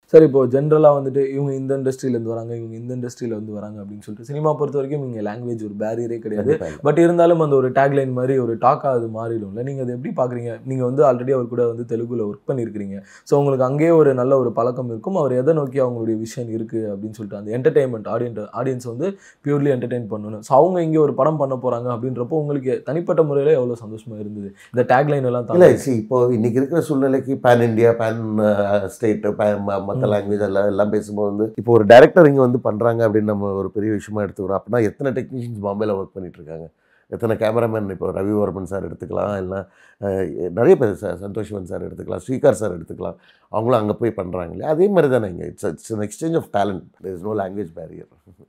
Sir இப்போ ஜென்ரலாக வந்துட்டு இவங்க இந்த இண்டஸ்ட்ரியிலேருந்து வராங்க இவங்க இந்த இண்டஸ்ட்ரியில வந்து வராங்க அப்படின்னு சொல்லிட்டு சினிமா பொறுத்த வரைக்கும் இங்கே லாங்குவேஜ் ஒரு பேரியரே கிடையாது கண்டிப்பா இல்ல. பட் இருந்தாலும் அந்த ஒரு டேக்லைன் மாதிரி ஒரு டாக்காக அது மாறிடும்ல நீங்கள் அதை எப்படி பார்க்குறீங்க நீங்கள் வந்து ஆல்ரெடி அவர் கூட வந்து தெலுங்குல ஒர்க் பண்ணியிருக்கிறீங்க ஸோ உங்களுக்கு அங்கேயே ஒரு நல்ல ஒரு பழக்கம் இருக்கும் அவர் எதை நோக்கி அவங்களுடைய விஷன் இருக்குது அப்படின்னு சொல்லிட்டு அந்த என்டர்டைன்மெண்ட் ஆடியன்ட் ஆடியன்ஸ் வந்து பியூர்லி என்டர்டெயின் பண்ணணும் ஸோ அவங்க இங்கே ஒரு படம் பண்ண போகிறாங்க அப்படின்றப்போ உங்களுக்கு தனிப்பட்ட முறையில் எவ்வளோ சந்தோஷமாக இருந்தது இந்த டேக்லைன் எல்லாம் இல்லை தாண்டி சி இப்போ இன்னைக்கு இருக்கிற சூழ்நிலைக்கு pan India pan state pan மற்ற ம். லாங்குவேஜ் எல்லாம் எல்லாம் பேசும்போது வந்து இப்போ ஒரு டைரக்டர் இங்கே வந்து பண்ணுறாங்க அப்படின்னு நம்ம ஒரு பெரிய விஷயமா எடுத்துக்கிறோம் அப்படின்னா எத்தனை டெக்னீஷியன்ஸ் பாம்பேல ஒர்க் பண்ணிட்டு இருக்காங்க எத்தனை கேமராமேன் இப்போ ரவிவர்மன் சார் எடுத்துக்கலாம் இல்லை நிறைய பேர் சார் சந்தோஷ்வன் சார் எடுத்துக்கலாம் ஸ்ரீகார் சார் எடுத்துக்கலாம் அவங்களும் அங்கே போய் பண்ணுறாங்க இல்லையா அதே மாதிரி தானே இங்கே it's it's exchange of talent is no language barrier